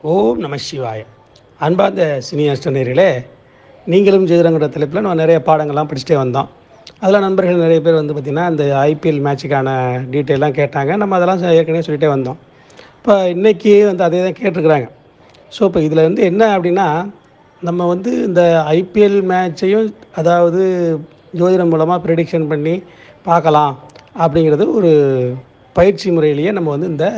ஓம் நம சிவாய அன்பார்ந்த சினியாஸ்ட நேர்களே நீங்களும் ஜெயரங்கிற தலைப்பில் நம்ம நிறைய பாடங்கள்லாம் படிச்சுட்டே வந்தோம் அதில் நண்பர்கள் நிறைய பேர் வந்து பார்த்திங்கன்னா இந்த ஐபிஎல் மேட்சுக்கான டீட்டெயிலாம் கேட்டாங்க நம்ம அதெல்லாம் ஏற்கனவே சொல்லிகிட்டே வந்தோம் இப்போ இன்றைக்கி வந்து அதே தான் கேட்டிருக்கிறாங்க ஸோ இப்போ இதில் வந்து என்ன அப்படின்னா நம்ம வந்து இந்த ஐபிஎல் மேட்சையும் அதாவது ஜோதிடம் மூலமாக ப்ரெடிக்ஷன் பண்ணி பார்க்கலாம் அப்படிங்கிறது ஒரு பயிற்சி முறையிலேயே நம்ம வந்து இந்த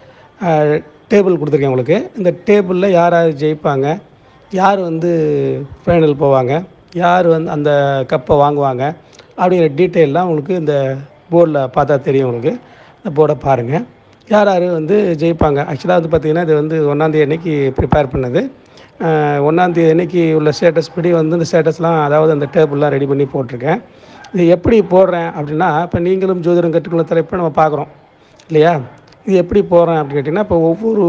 டேபிள் கொடுத்துருக்கேன் உங்களுக்கு இந்த டேபிளில் யார் யார் ஜெயிப்பாங்க யார் வந்து ஃபைனல் போவாங்க யார் வந்து அந்த கப்பை வாங்குவாங்க அப்படிங்கிற டீட்டெயிலாம் உங்களுக்கு இந்த போர்டில் பார்த்தா தெரியும் உங்களுக்கு இந்த போர்டை பாருங்கள் யார் யார் வந்து ஜெயிப்பாங்க ஆக்சுவலாக வந்து பார்த்திங்கன்னா இது வந்து ஒன்றாந்தேதி அன்னைக்கு ப்ரிப்பேர் பண்ணது ஒன்றாந்தேதி அன்னைக்கு உள்ள ஸ்டேட்டஸ் படி வந்து இந்த ஸ்டேட்டஸ்லாம் அதாவது அந்த டேபிள்லாம் ரெடி பண்ணி போட்டிருக்கேன் இது எப்படி போடுறேன் அப்படின்னா இப்போ நீங்களும் ஜோதிடம் கற்றுக்கொள்ள தலைப்பை நம்ம பார்க்குறோம் இல்லையா இது எப்படி போடுறேன் அப்படின்னு கேட்டிங்கன்னா இப்போ ஒவ்வொரு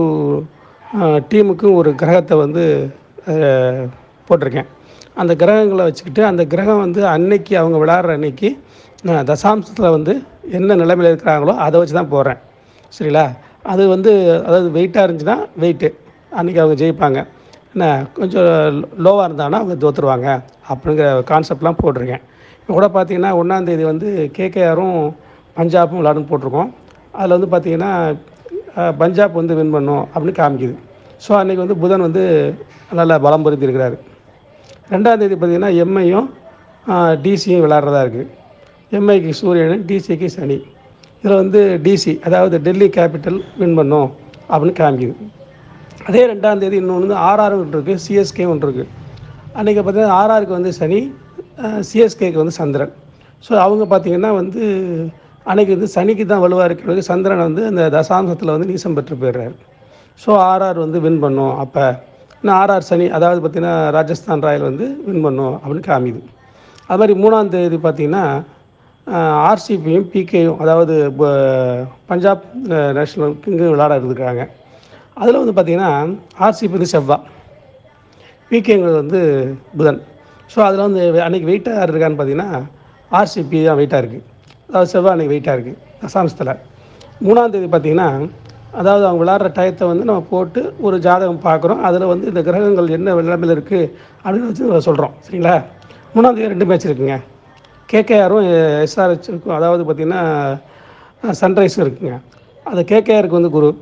டீமுக்கும் ஒரு கிரகத்தை வந்து அஹ், போட்டிருக்கேன் அந்த கிரகங்களை வச்சுக்கிட்டு அந்த கிரகம் வந்து அன்னைக்கு அவங்க விளையாடுற அன்னைக்கு நான் தசாம்சத்தில் வந்து என்ன நிலைமையில் இருக்கிறாங்களோ அதை வச்சு தான் போடுறேன் சரிங்களா அது வந்து அதாவது வெயிட்டாக இருந்துச்சுன்னா வெயிட்டு அன்றைக்கி அவங்க ஜெயிப்பாங்க என்ன கொஞ்சம் லோவாக இருந்தாங்கன்னா அவங்க தோற்றுருவாங்க அப்படிங்கிற கான்செப்ட்லாம் போட்டிருக்கேன் இப்போ கூட பார்த்தீங்கன்னா ஒன்றாந்தேதி வந்து கேகேஆரும் பஞ்சாப்பும் விளாடுன்னு போட்டிருக்கோம் அதில் வந்து பார்த்தீங்கன்னா அஹ், பஞ்சாப் வந்து வின் பண்ணும் அப்படின்னு காமிக்குது ஸோ அன்றைக்கி வந்து புதன் வந்து நல்லா பலம் பொருத்தி இருக்கிறாரு ரெண்டாம் தேதி பார்த்தீங்கன்னா எம்ஐயும் டிசியும் விளாட்றதா இருக்குது எம்ஐக்கு சூரியன் டிசிக்கு சனி இதில் வந்து டிசி அதாவது டெல்லி கேபிட்டல் வின் பண்ணும் அப்படின்னு காமிக்குது அதே ரெண்டாம் தேதி இன்னொன்று வந்து ஆர்ஆர் ஒன்று இருக்குது சிஎஸ்கே ஒன்று இருக்குது அன்றைக்கி பார்த்தீங்கன்னா ஆர்ஆருக்கு வந்து சனி சிஎஸ்கேக்கு வந்து சந்திரன் ஸோ அவங்க பார்த்தீங்கன்னா வந்து அன்றைக்கி வந்து சனிக்கு தான் வலுவாக இருக்கிறது சந்திரன் வந்து அந்த தசாம்சத்தில் வந்து நீசம் பெற்று போயிடுறாரு ஸோ ஆர்ஆர் வந்து வின் பண்ணும் அப்போ இன்னும் ஆர்ஆர் சனி அதாவது பார்த்திங்கன்னா ராஜஸ்தான் ராயல் வந்து வின் பண்ணும் அப்படின்னு காமிது அது மாதிரி மூணாம் தேதி பார்த்திங்கன்னா ஆர்சிபியும் பிகேயும் அதாவது ப- பஞ்சாப் நேஷ்னல் கிங்கு விளையாட இருக்காங்க அதில் வந்து பார்த்திங்கன்னா ஆர்சிபி வந்து செவ்வாய் பிகேங்கிறது வந்து புதன் ஸோ அதில் வந்து அன்றைக்கி வெயிட்டாக யார் இருக்கான்னு பார்த்தீங்கன்னா ஆர்சிபி தான் வெயிட்டாக இருக்குது அதாவது செவ்வாய் அன்றைக்கி வெயிட்டாக இருக்குது தசாம்சத்தில் மூணாம் தேதி பார்த்தீங்கன்னா அதாவது அவங்க விளாட்ற டயத்தை வந்து நம்ம போட்டு ஒரு ஜாதகம் பார்க்குறோம் அதில் வந்து இந்த கிரகங்கள் என்ன நிலைமையில் இருக்குது அப்படின்னு வச்சு சொல்கிறோம் சரிங்களா மூணாம் தேதி ரெண்டு மேட்ச் இருக்குங்க கேகேஆரும் எஸ்ஆர்ஹெச்சுக்கும் அதாவது பார்த்திங்கன்னா சன்ரைஸும் இருக்குங்க அது கேகேஆருக்கு வந்து குரு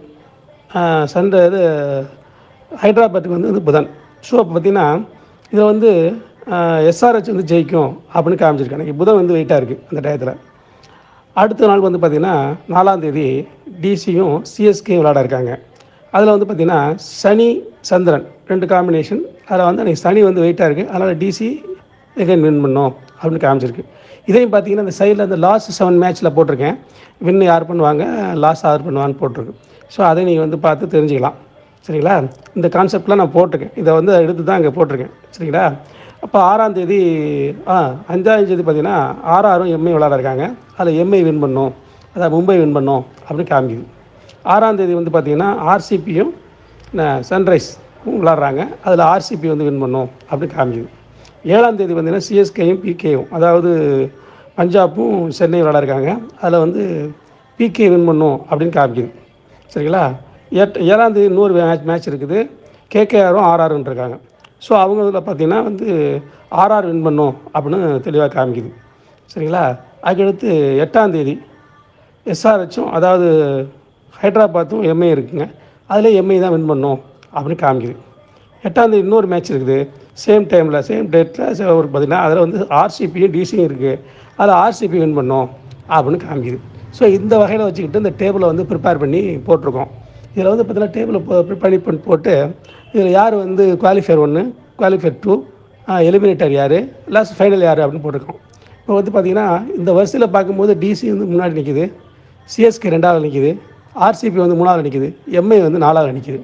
சண்டை இது ஹைதராபாத்துக்கு வந்து வந்து புதன் ஸோ அப்போ பார்த்தீங்கன்னா இதில் வந்து எஸ்ஆர்ஹெச் வந்து ஜெயிக்கும் அப்படின்னு காமிச்சிருக்காங்க இன்னைக்கு புதன் வந்து வெயிட்டாக இருக்குது அந்த டயத்தில் அடுத்த நாள் வந்து பார்த்திங்கன்னா நாலாம் தேதி டிசியும் சிஎஸ்கேயும் விளையாட இருக்காங்க அதில் வந்து பார்த்திங்கன்னா சனி சந்திரன் ரெண்டு காம்பினேஷன் அதில் வந்து அன்றைக்கி சனி வந்து வெயிட்டாக இருக்குது அதனால் டிசி எகைன் வின் பண்ணோம் அப்படின்னு காமிச்சிருக்கு இதையும் பார்த்தீங்கன்னா இந்த சைடில் அந்த லாஸ்ட் செவன் மேட்ச்சில் போட்டிருக்கேன் வின் யார் பண்ணுவாங்க லாஸ் யார் பண்ணுவான்னு போட்டிருக்கு ஸோ அதை நீங்கள் வந்து பார்த்து தெரிஞ்சுக்கலாம் சரிங்களா இந்த கான்செப்ட்லாம் நான் போட்டிருக்கேன் இதை வந்து எடுத்து தான் இங்கே போட்டிருக்கேன் சரிங்களா அப்போ ஆறாம் தேதி ஆ அஞ்சாம் தேதி பார்த்தீங்கன்னா ஆறாரும் எம்ஐ விளாட இருக்காங்க அதில் எம்ஐ வின் பண்ணும் அதாவது மும்பை வின் பண்ணும் அப்படின்னு காமிக்குது ஆறாம் தேதி வந்து பார்த்தீங்கன்னா ஆர்சிபியும் சன்ரைஸ் விளாட்றாங்க அதில் ஆர்சிபி வந்து வின் பண்ணும் அப்படின்னு காமிக்குது ஏழாம் தேதி பார்த்தீங்கன்னா சிஎஸ்கேயும் பிகேயும் அதாவது பஞ்சாப்பும் சென்னை விளாட இருக்காங்க அதில் வந்து பிகே வின் பண்ணும் அப்படின்னு காமிக்குது சரிங்களா எட் ஏழாம் தேதி இன்னொரு மேட்ச் மேட்ச் இருக்குது கேகேஆரும் ஆர்ஆரும் இருக்காங்க ஸோ அவங்க இதில் பார்த்தீங்கன்னா வந்து ஆர்ஆர் வின் பண்ணும் அப்படின்னு தெளிவாக காமிக்குது சரிங்களா அதுக்கடுத்து எட்டாம் தேதி எஸ்ஆர்ஹெச்சும் அதாவது ஹைதராபாத்தும் எம்ஐ இருக்குங்க அதில் எம்ஐ தான் வின் பண்ணும் அப்படின்னு காமிக்குது எட்டாம் தேதி இன்னொரு மேட்ச் இருக்குது சேம் டைமில் சேம் டேட்டில் ஒரு பார்த்தீங்கன்னா அதில் வந்து ஆர்சிபியும் டிசியும் இருக்குது அதில் ஆர்சிபி வின் பண்ணும் அப்படின்னு காமிக்குது ஸோ இந்த வகையில் வச்சுக்கிட்டு இந்த டேபிளை வந்து ப்ரிப்பேர் பண்ணி போட்டிருக்கோம் இதில் வந்து பார்த்தீங்கன்னா டேபிளை ப்ரிப்பேர் பண்ணி போட்டு இதில் யார் வந்து குவாலிஃபயர் ஒன்று குவாலிஃபயர் டூ எலிமினேட்டர் யார் லாஸ்ட் ஃபைனல் யார் அப்படின்னு போட்டிருக்கோம் இப்போ வந்து பார்த்திங்கன்னா இந்த வரிசையில் பார்க்கும்போது டிசி வந்து முன்னாடி நிற்கிது சிஎஸ்கே ரெண்டாவது நிற்கிது ஆர்சிபி வந்து மூணாவது நிற்கிது எம்ஐ வந்து நாலாவது நிற்கிது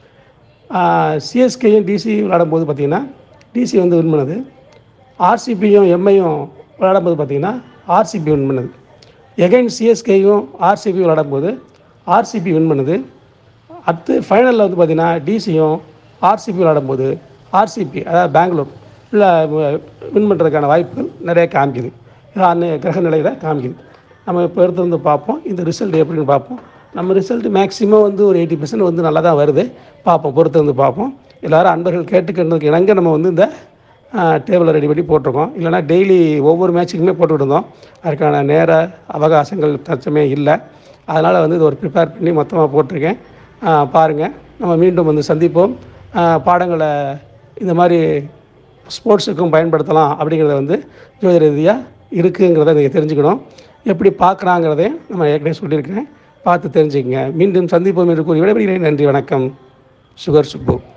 சிஎஸ்கேயும் டிசி விளையாடும்போது பார்த்திங்கன்னா டிசி வந்து வின் பண்ணுது ஆர்சிபியும் எம்ஐயும் விளையாடும்போது பார்த்திங்கன்னா ஆர்சிபி வின் பண்ணுது எகைன் சிஎஸ்கேயும் ஆர்சிபி விளையாடும்போது ஆர்சிபி வின் பண்ணுது அடுத்து ஃபைனலில் வந்து பார்த்திங்கன்னா டிசியும் ஆர்சிபி விளையாடும்போது ஆர்சிபி அதாவது பெங்களூர் இல்லை வின் பண்ணுறதுக்கான வாய்ப்புகள் நிறைய காமிக்குது இது அன்னைய கிரக நிலையில் காமிக்குது நம்ம இப்போ எடுத்து வந்து பார்ப்போம் இந்த ரிசல்ட் எப்படின்னு பார்ப்போம் நம்ம ரிசல்ட் மேக்ஸிமம் வந்து ஒரு எயிட்டி பர்சன்ட் வந்து நல்லா தான் வருது பார்ப்போம் பொறுத்து வந்து பார்ப்போம் எல்லாரும் அன்பர்கள் கேட்டுக்கிறதுக்கு இணங்க நம்ம வந்து இந்த டேபிளை ரெடி பண்ணி போட்டிருக்கோம் இல்லைனா டெய்லி ஒவ்வொரு மேட்ச்சுக்குமே போட்டுக்கிட்டு இருந்தோம் அதுக்கான நேர அவகாசங்கள் தச்சமே இல்லை அதனால் வந்து இது ஒரு ப்ரிப்பேர் பண்ணி மொத்தமாக போட்டிருக்கேன் பாருங்கள் நம்ம மீண்டும் வந்து சந்திப்போம் ஆஹ் பாடங்களை இந்த மாதிரி ஸ்போர்ட்ஸுக்கும் பயன்படுத்தலாம் அப்படிங்கிறத வந்து ஜோதிட ரீதியாக இருக்குங்கிறத நீங்கள் தெரிஞ்சுக்கணும் எப்படி பார்க்குறாங்கிறதையும் நம்ம ஏற்கனவே சொல்லியிருக்கேன் பார்த்து தெரிஞ்சுக்கங்க மீண்டும் சந்திப்போம் என்று கூறி விடைபெறுகிறேன் நன்றி வணக்கம் சுகர் சுப்பு